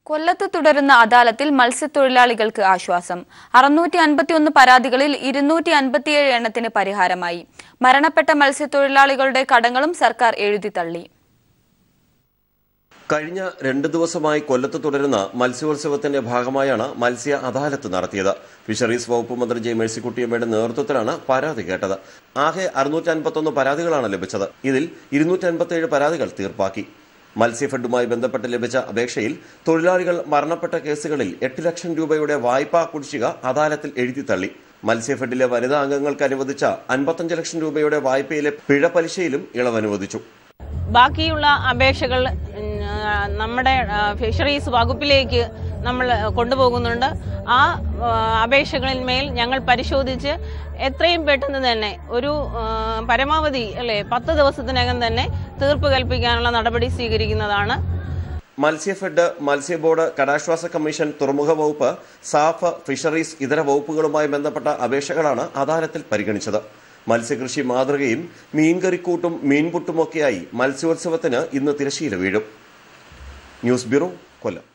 കൊല്ലത്ത് തുടരുന്ന അദാലത്തിൽ മത്സ്യത്തൊഴിലാളികൾക്ക് ആശ്വാസം അറുന്നൂറ്റി അൻപത്തിയൊന്ന് പരാതികളിൽ ഇരുന്നൂറ്റി അൻപത്തിയേഴ് എണ്ണത്തിന് പരിഹാരമായി മരണപ്പെട്ട മത്സ്യത്തൊഴിലാളികളുടെ കടങ്ങളും സർക്കാർ എഴുതിത്തള്ളി കഴിഞ്ഞ രണ്ട് ദിവസമായി കൊല്ലത്ത് തുടരുന്ന മത്സ്യോത്സവത്തിന്റെ ഭാഗമായാണ് മത്സ്യ അദാലത്ത് നടത്തിയത് ഫിഷറീസ് വകുപ്പ് മന്ത്രി ജെ മേഴ്സിക്കുട്ടിയമ്മയുടെ നേതൃത്വത്തിലാണ് പരാതി കേട്ടത് ആകെ അറുന്നൂറ്റി അൻപത്തൊന്ന് പരാതികളാണ് ലഭിച്ചത് ഇതിൽ ഇരുന്നൂറ്റി അൻപത്തിയേഴ് പരാതികൾ തീർപ്പാക്കി മത്സ്യഫെഡുമായി ബന്ധപ്പെട്ട് ലഭിച്ച അപേക്ഷയിൽ തൊഴിലാളികൾ മരണപ്പെട്ട കേസുകളിൽ എട്ട് ലക്ഷം രൂപയുടെ വായ്പാ കുടിശ്ശിക അദാലത്തിൽ എഴുതിത്തള്ളി മത്സ്യഫെഡിലെ വനിതാ അംഗങ്ങൾക്ക് അനുവദിച്ച അൻപത്തഞ്ച് ലക്ഷം രൂപയുടെ വായ്പയിലെ പിഴ പലിശയിലും ഇളവ് അനുവദിച്ചു ബാക്കിയുള്ള അപേക്ഷകൾ ഉം, ആ, നമ്മുടെ ആ, ഫിഷറീസ് വകുപ്പിലേക്ക് നമ്മൾ കൊണ്ടുപോകുന്നുണ്ട് ആ ആ, അപേക്ഷകളിന്മേൽ ഞങ്ങൾ പരിശോധിച്ച് എത്രയും പെട്ടെന്ന് തന്നെ ഒരു ആ, പരമാവധി അല്ലെ പത്ത് ദിവസത്തിനകം തന്നെ തീർപ്പ് കൽപ്പിക്കാനുള്ള നടപടി സ്വീകരിക്കുന്നതാണ് മത്സ്യഫെഡ് മത്സ്യബോർഡ് കടാശ്വാസ കമ്മീഷൻ തുറമുഖ വകുപ്പ് സാഫ് ഫിഷറീസ് ഇതര വകുപ്പുകളുമായി ബന്ധപ്പെട്ട അപേക്ഷകളാണ് അദാലത്തിൽ പരിഗണിച്ചത് മത്സ്യകൃഷി മാതൃകയും മീൻകറിക്കൂട്ടും മീൻപുട്ടുമൊക്കെയായി മത്സ്യോത്സവത്തിന് ഇന്ന് തിരശ്ശീല വീഴും ന്യൂസ് ബ്യൂറോ കൊല്ലം